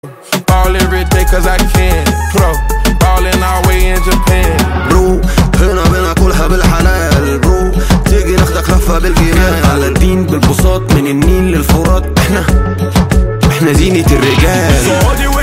Ball every day cause I can. Pro, ballin' all way in Japan. برو هنا بناكلها بالحلال برو تيجي ناخدك لفة بالجمال على الدين بالبساط من النيل للفرات احنا احنا زينة الرجال So all the way